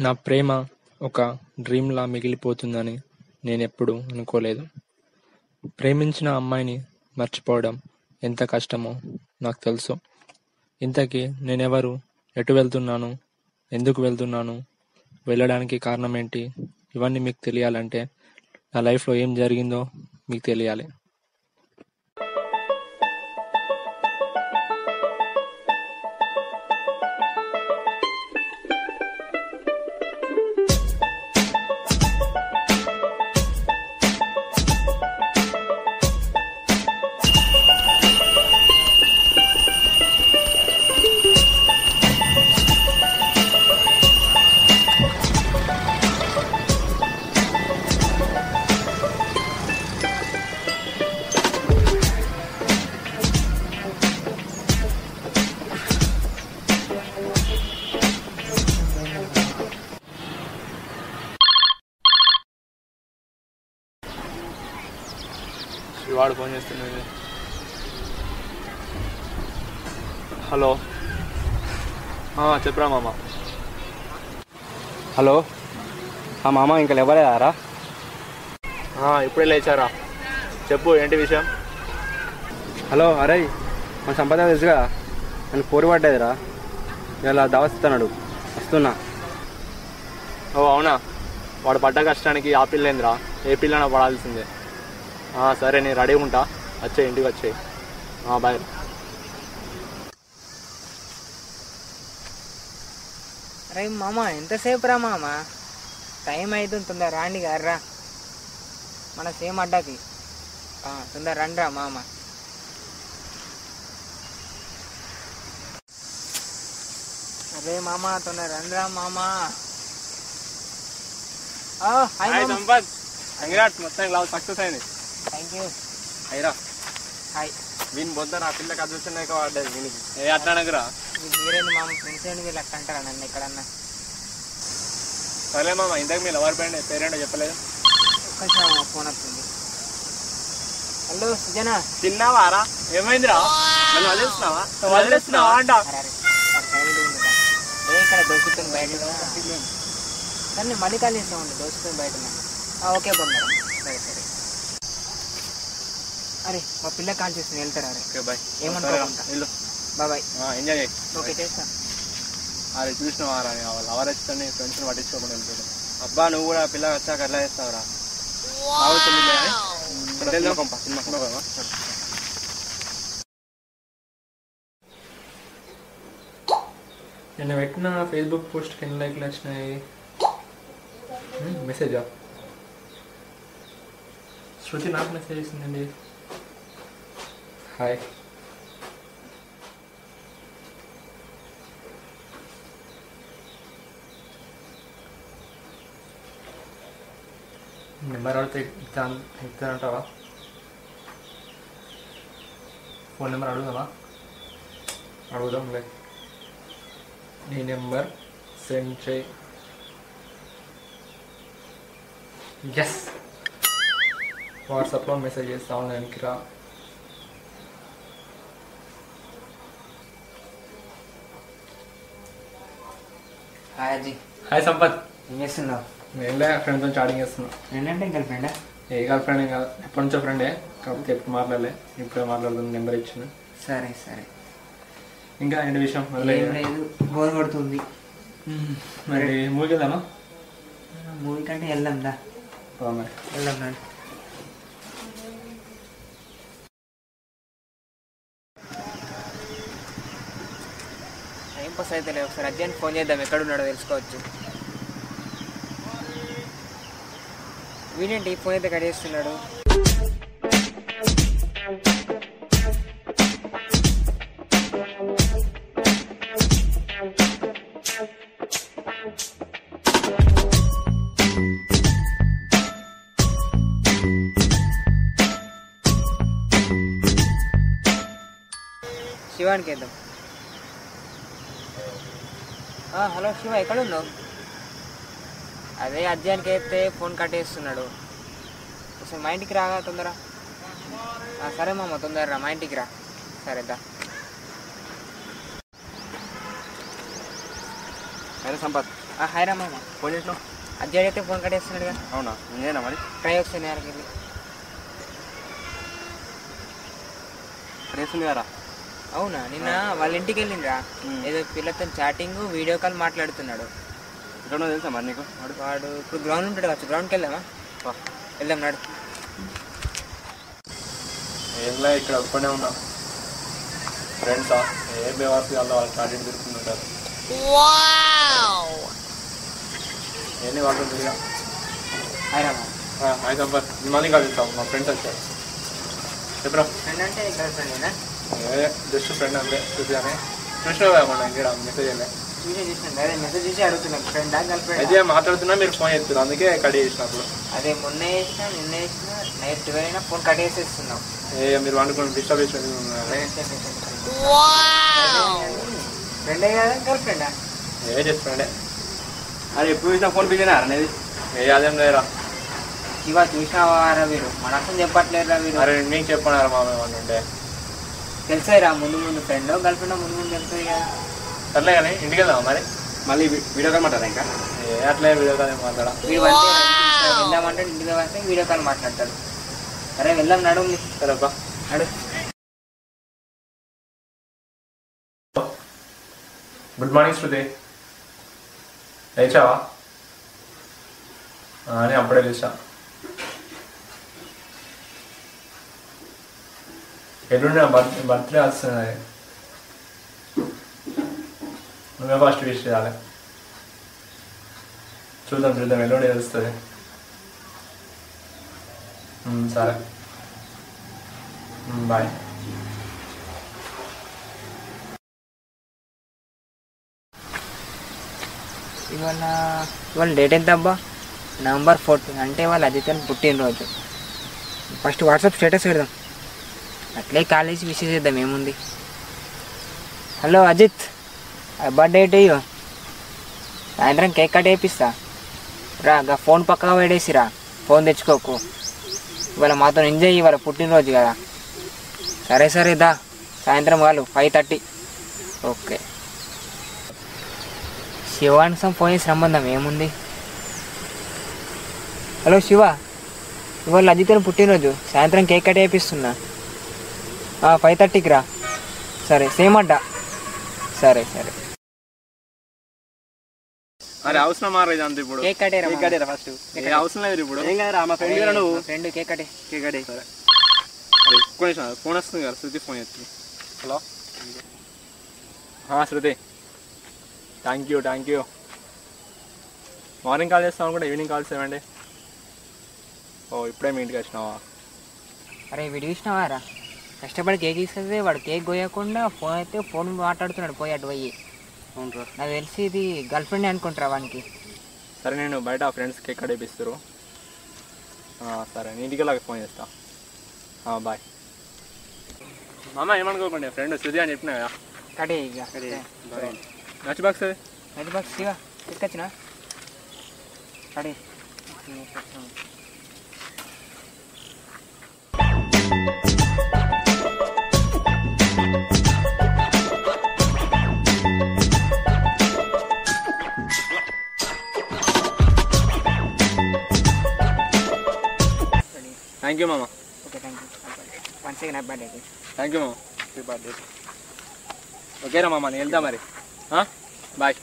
నా ప్రేమ ఒక డ్రీమ్లా మిగిలిపోతుందని నేనెప్పుడూ అనుకోలేదు ప్రేమించిన అమ్మాయిని మర్చిపోవడం ఎంత కష్టమో నాకు తెలుసు ఇంతకీ నేనెవరు ఎటు వెళ్తున్నాను ఎందుకు వెళ్తున్నాను వెళ్ళడానికి కారణం ఏంటి ఇవన్నీ మీకు తెలియాలంటే నా లైఫ్లో ఏం జరిగిందో మీకు తెలియాలి వాడు ఫోన్ చేస్తున్నాడు హలో చెప్పరా మామ హలో ఆ మామ ఇంకా లేవలేదారా ఇప్పుడే లేచారా చెప్పు ఏంటి విషయం హలో అరే మన సంపద తెలుసుగా నన్ను పోరు పడ్డదిరా ఇలా దావస్తున్నాడు వస్తున్నా ఓ అవునా వాడు పడ్డ కష్టానికి ఆ పిల్లేందిరా ఏ పిల్లన పడాల్సిందే ఆ, సరే నేను రెడీ ఉంటా వచ్చే ఇంటికి వచ్చే బాయ్ అరే మామ ఎంతసేపు రా మామ టైం అవుతుంది తొందర రాండి గారా మన సేమ్ అడ్డాకి ఆ, తొందర రండి రా మామ అరే మామ తొందర రండి రా మామ ఆ, హాయ్ మామ సంపత్ కంగ్రాట్స్ మొత్తం క్లాస్ సక్సెస్ అయింది థ్యాంక్ యూ అయిరా హాయ్ వీని పొద్దున ఆ పిల్లకి అదృష్టం లేక పడ్డది వీనికి ఏ అట్లా అనకురా మీరు మీరేంది మామ ఫ్రెండ్స్ ఏంటి వీళ్ళు అట్లా అంటారా నన్ను ఎక్కడన్నా సరే మామ ఇంతకు మీ లవర్ పేరెంట్ పేరెంట్ చెప్పలేదు ఒక్కసారి మా ఫోన్ వస్తుంది హలో సుజనా తిన్నావారా ఏమైందిరా నన్ను వదిలేస్తున్నావా వదిలేస్తున్నావా అంట అరే అరే అరే సైలెంట్ ఉండురా. ఏ ఇక్కడ దోసుకుని బయట ఉన్నా. కానీ మళ్ళీ కాల్ చేస్తా ఉండు దోసుకుని బయట ఉన్నా. ఆ, ఓకే బంగారం సరే సరే అరే మా పిల్ల కాల్ చేస్తుంది వెళ్తారా అరే ఓకే బాయ్ ఏమనుకోకుండా. వెళ్ళు బాబాయ్ ఎంజాయ్ చేయి ఓకే చేస్తా అది చూసినవారా వాళ్ళు లవర్ వచ్చి ఫ్రెండ్స్ పట్టించుకోకుండా వెళ్ళిపోయాడు అబ్బా నువ్వు కూడా పిల్ల వచ్చాక ఎట్లా చేస్తావురా నిన్న పెట్టిన ఫేస్బుక్ పోస్ట్కి ఎన్ని లైక్లు వచ్చినాయి మెసేజా శృతి నాకు మెసేజ్ చేసిందండి హాయ్ నెంబర్ అడిగితే ఇస్తాను ఇస్తానంటావా ఫోన్ నెంబర్ అడుగుదామా అడుగుదాంలే నీ నెంబర్ సెండ్ చేయి ఎస్ వాట్సాప్లో మెసేజ్ చేస్తా ఆన్లైన్కి రా హాయ్ అజీ హాయ్ సంపత్ ఏం చేస్తున్నావు నేనులే ఫ్రెండ్తో చాటింగ్ చేస్తున్నా ఏంటంటే గర్ల్ ఫ్రెండా ఏ గర్ల్ ఫ్రెండ్ ఏం కాదు ఎప్పటి నుంచో ఫ్రెండే కాకపోతే ఎప్పుడు మాట్లాడలే ఇప్పుడే మాట్లాడుతుంది నెంబర్ ఇచ్చిన సరే సరే ఇంకా ఏంటి విషయం ఏం మొదలయ్యా లేదు బోర్ కొడుతుంది మరి మూవీకి వెళ్దామా మూవీ కంటే వెళ్దాం దా పో మరి వెళ్దాం రండి టైం పాస్ అయితే లేదు ఒకసారి అర్జెంట్ ఫోన్ చేద్దాం ఎక్కడున్నాడో తెలుసుకోవచ్చు వీడేంటి ఫోన్ అయితే కట్ చేస్తున్నాడు శివానికి వేద్దాం ఆ, హలో శివ ఎక్కడ ఉన్నావు అదే అధ్యాయానికి అయితే ఫోన్ కట్టేస్తున్నాడు ఒకసారి మా ఇంటికి రాగా తొందర ఆ, సరే మామ తొందర రా మా ఇంటికి రా సరే దా సరే సంపత్ హాయ్ రా మామ ఫోన్ చేసినావు అర్జెంట్ అయితే ఫోన్ కట్టేస్తున్నాడుగా అవునా నేనా మరి ట్రై ఒకసారి నేరకి వెళ్ళి రేస్తుంది కదా అవునా నిన్న వాళ్ళ ఇంటికి వెళ్ళిండ్రా మ్. ఏదో పిల్లతో చాటింగ్ వీడియో కాల్ మాట్లాడుతున్నాడు ఇక్కడ తెలుసా మరి నీకు వాడు వాడు ఇప్పుడు గ్రౌండ్ ఉంటాడు కావచ్చు గ్రౌండ్కి వెళ్దామా వా. వెళ్దాం నాడు ఏంలా ఇక్కడ ఒక్కనే ఉన్నా ఫ్రెండ్సా ఏ బేవాసి వాళ్ళు వాళ్ళు స్టార్టింగ్ తిరుగుతుంటారు ఏంటి వాళ్ళు తిరిగా హాయ్ రా మామ హాయ్ సంపర్ మళ్ళీ కలుస్తాం మా ఫ్రెండ్స్ వచ్చారు చెప్పరా ఫ్రెండ్ అంటే గర్ల్ ఫ్రెండేనా ఏ జస్ట్ ఫ్రెండ్ అంతే చూసానే చూసినావా మన ఇక్కడ మెసేజ్ వెళ్ళే చూసే చూసిన అదే మెసేజ్ చూసి అడుగుతున్నాం ఫ్రెండా గర్ల్ ఫ్రెండ్ అయితే మాట్లాడుతున్నా మీరు ఫోన్ చేస్తున్నారు అందుకే కట్ చేసినప్పుడు అదే మొన్న వేసిన నిన్న వేసిన నైట్ ట్వెల్వ్ అయినా ఫోన్ కట్టేసేస్తున్నాం ఏ మీరు వండుకొని డిస్టర్బ్ చేసి ఫ్రెండే కదా గర్ల్ ఫ్రెండా ఏ జస్ట్ ఫ్రెండే అది ఎప్పుడు చూసినా ఫోన్ బిజీనా అనేది ఏ అదేం లేరా ఇవా చూసినావారా వీడు మన అసలు చెప్పట్లేదురా వీడు అరే మీకు చెప్పనారా మా ఏమన్నా ఉంటే తెలుసాయిరా ముందు ముందు ఫ్రెండ్ గర్ల్ ఫ్రెండ్ ముందు ముందు తెలుస్తుంది కదా సర్లే కానీ ఇంటికి వెళ్దాం మరి మళ్ళీ వీ- వీడియో కాల్ మాట్లాడా ఇంకా ఏ అట్లే వీడియో కాల్ ఏం మాట్లాడా వీడు అంటే వెళ్దామంటే ఇంటికి వస్తే వీడియో కాల్ మాట్లాడతాడు అరే వెళ్దాం నడుము సరేపా నడు గుడ్ మార్నింగ్ శృతి లేచావా ఆ, అని అప్పుడే లేచా ఎల్లుండి నా బర్త్ బర్త్డే వస్తున్నది నువ్వే ఫస్ట్ విష్ చేయాలి చూద్దాం చూద్దాం ఎల్లుండి తెలుస్తుంది ఉమ్, సరే బాయ్ ఇవాళ ఇవాళ డేట్ ఎంత అబ్బా నవంబర్ ఫోర్టీన్ అంటే వాళ్ళ అదితని పుట్టినరోజు ఫస్ట్ వాట్సాప్ స్టేటస్ పెడదాం అట్లే కాలేజ్ విషయం చేద్దాం ఏముంది hello Ajith birthday to you సాయంత్రం కేక్ కట్ వేపిస్తా రా గా ఫోన్ పక్కగా పడేసిరా ఫోన్ తెచ్చుకోకు ఇవాళ మాతో ఎంజాయ్ ఇవాళ పుట్టినరోజు కదా సరే సరే దా సాయంత్రం వాళ్ళు ఫైవ్ థర్టీ ఓకే శివానికి ఫోన్ చేసి సంబంధం ఏముంది హలో శివ ఇవాళ అజితని పుట్టినరోజు సాయంత్రం కేక్ కట్ వేపిస్తున్నా ఫైవ్ థర్టీకి రా సరే సేమ్ అడ్డా సరే సరే అరే అవసరం మారా ఇదంతా ఇప్పుడు కేక్ కటేరా కేక్ కట్టేరా ఫస్ట్ ఏ అవసరం లేదు ఇప్పుడు ఏం కదరా మా ఫ్రెండ్ కదా నువ్వు ఫ్రెండ్ కేక్ కటే కేక్ కట్టే అరే ఒక్క నిమిషం ఆగు. ఫోన్ వస్తుంది కదా శృతి ఫోన్ చేస్తుంది hello Shruti thank you thank you morning call చేస్తాను కూడా ఈవినింగ్ కాల్ చేయండి ఓ ఇప్పుడే మీ ఇంటికి వచ్చినావా అరే వీడు చూసినావా రా కష్టపడి కేక్ తీసుకొస్తే వాడు కేక్ కోయకుండా ఫోన్ అయితే ఫోన్ మాట్లాడుతున్నాడు పోయి అటు పోయి అవునరా నాకు తెలిసి ఇది గర్ల్ ఫ్రెండ్ అనుకుంటారా వానికి సరే నేను బయట ఫ్రెండ్స్ కేక్ కడేపిస్తారు సరే నేను ఇంటికి వెళ్ళాక ఫోన్ చేస్తా బాయ్ మామ ఏమనుకోకండి ఫ్రెండ్ శృతి అని చెప్పినా కదా కటే ఇక నచ్చి బాక్స్ అది అది బాక్స్ శివ తీసుకొచ్చిన కడే థ్యాంక్ యూ మామ okay thank you one second happy birthday thank you మామ హ్యాపీ బర్త్డే ఓకేరా మామ నేను వెళ్తా మరి బాయ్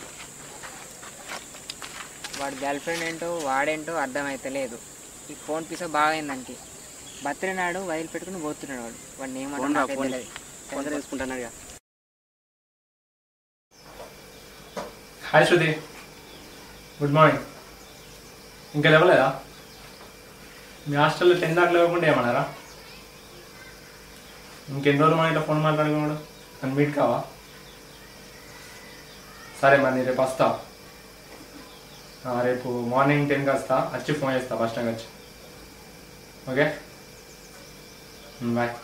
వాడి గర్ల్ ఫ్రెండ్ ఏంటో వాడేంటో అర్థమైతలేదు ఈ ఫోన్ పీస బాగైందానికి బర్త్డే నాడు వదిలి పెట్టుకుని పోతున్నాడు వాడు వాడిని ఫోన్ రా, ఫోన్. ఏమంటారు ఫోన్ తీసుకుంటాను ఇక హాయ్ శృతి గుడ్ మార్నింగ్ ఇంకా లేవలేదా మీ హాస్టల్లో టెన్ దాకా లేవకుండా ఏమన్నారా ఇంకెన్ని రోజులు మన ఇట్లా ఫోన్ మాట్లాడుకున్నాడు నన్ను మీట్ కావా సరే మరి నేను రేపు వస్తా ఆ, రేపు మార్నింగ్ టెన్కి వస్తా వచ్చి ఫోన్ చేస్తా ఫస్ట్ టైం వచ్చి okay bye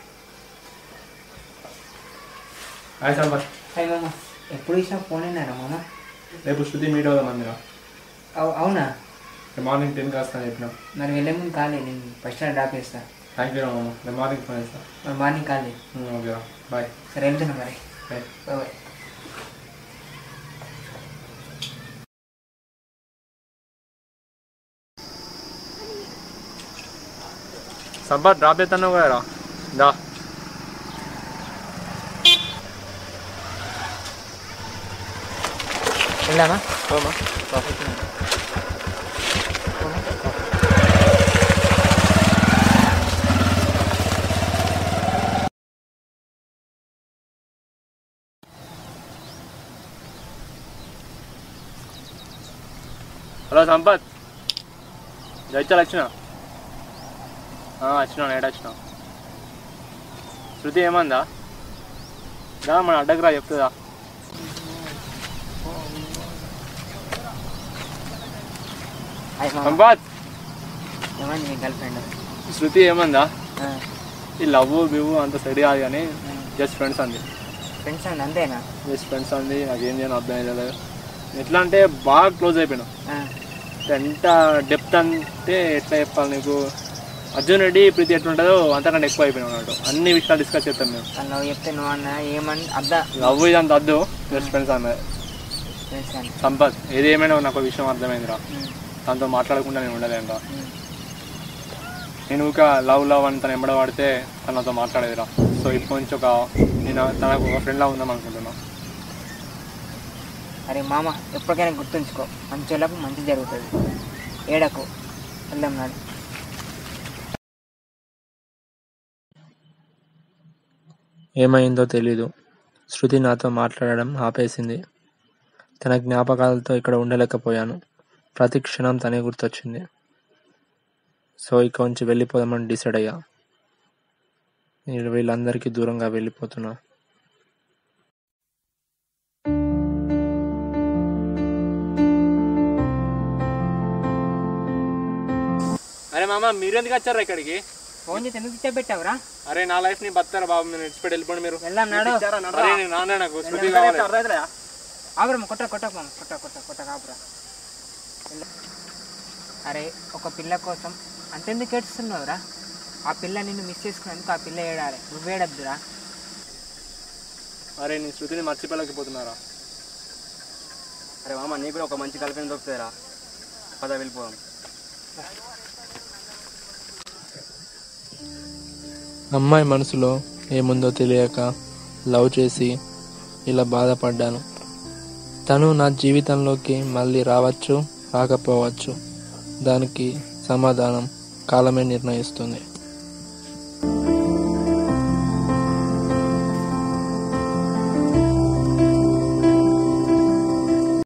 hi Sampath hi మామ ఎప్పుడు ఇచ్చినా ఫోన్ అయినారా మామ రేపు శృతి మీట్ అవుదాం అందులో అవు- అవునా మార్నింగ్ టెన్కి వస్తాను చెప్పిన మరి వెళ్ళే ముందు కాలే నేను ఫస్ట్ టైం డ్రాప్ చేస్తా థ్యాంక్ యూ మామ నేను మార్నింగ్ ఫోన్ చేస్తా మరి మార్నింగ్ కాలే ఓకే బాయ్ సరే వెళ్తున్నా మరి bye bye bye Sampath drop చేస్తాను కదా దా వెళ్దామా హలో సంపత్ జైచాలు వచ్చిన వచ్చినా నేడు వచ్చిన శృతి ఏమందా దా మన అడ్డకు రా చెప్తుందా అయ్యి మామ సంపత్ ఏమైంది మీ గర్ల్ ఫ్రెండ్ శృతి ఏమందా ఈ లవ్ బివ్ అంత సెడి కాదు కానీ జస్ట్ ఫ్రెండ్స్ అంది ఫ్రెండ్స్ అండి అంతేనా జస్ట్ ఫ్రెండ్స్ అంది నాకేం చేయను అర్థం అయ్యలేదు ఎట్లా అంటే బాగా క్లోజ్ అయిపోయినాం ఆ, ఎంత డెప్త్ అంటే ఎట్లా చెప్పాలి నీకు అర్జున్ రెడ్డి ప్రీతి ఎట్లుంటుందో అంతకంటే ఎక్కువ అయిపోయినాం అన్నట్టు అన్ని విషయాలు డిస్కస్ చేస్తాం మేము తను నువ్వు చెప్తే నువ్వు అన్న ఏమని అద్దా లవ్ ఇదంత వద్దు జస్ట్ ఫ్రెండ్స్ అన్నది ఫ్రెండ్స్ అని సంపత్ ఏది ఏమైనా నాకు ఒక విషయం అర్థమైందిరా ఉమ్, తనతో మాట్లాడకుండా నేను ఉండలేనురా ఉమ్. నేను ఊక లవ్ లవ్ అని తను ఎంబడ వాడితే తనతో మాట్లాడేదిరా సో ఇప్పటి నుంచి ఒక నేను తనకు ఒక ఫ్రెండ్లా ఉందాం అనుకుంటున్నా అరే మామ ఎప్పటికైనా గుర్తుంచుకో మంచి వాళ్ళకు మంచి జరుగుతుంది ఏడకు వెళ్దాం నాడు ఏమైందో తెలీదు శృతి నాతో మాట్లాడడం ఆపేసింది తన జ్ఞాపకాలతో ఇక్కడ ఉండలేకపోయాను ప్రతి క్షణం తనే గుర్తొచ్చింది సో ఇక నుంచి వెళ్ళిపోదామని డిసైడ్ అయ్యా నేను వీళ్ళందరికీ దూరంగా వెళ్ళిపోతున్నా అరే మామ మీరెందుకు వచ్చారా ఇక్కడికి ఫోన్ చేసి ఎందుకు ఇచ్చబెట్టావురా అరే నా లైఫ్ ని బతారా బాబు మీరు ఇచ్చిపెట్టి వెళ్ళిపోండి మీరు వెళ్దాం నాడు అరే నేను నాన్న నాకు శృతి కావాలి ఆగురా కొట్ట కొట్ట మామ కొట్ట కొట్ట కొట్ట కాపురా వెళ్ళు. అరే ఒక పిల్ల కోసం అంతెందుకు ఏడుస్తున్నావురా ఆ పిల్ల నిన్ను మిస్ చేసుకున్నందుకు ఆ పిల్ల ఏడాలి నువ్వేడద్దురా అరే నేను శృతిని మర్చిపోలేకపోతున్నారా అరే మామ నీకు కూడా ఒక మంచి గర్ల్ ఫ్రెండ్ దొరుకుతారా పద వెళ్ళిపోదాం అమ్మాయి మనసులో ఏముందో తెలియక లవ్ చేసి ఇలా బాధపడ్డాను తను నా జీవితంలోకి మళ్ళీ రావచ్చు రాకపోవచ్చు దానికి సమాధానం కాలమే నిర్ణయిస్తుంది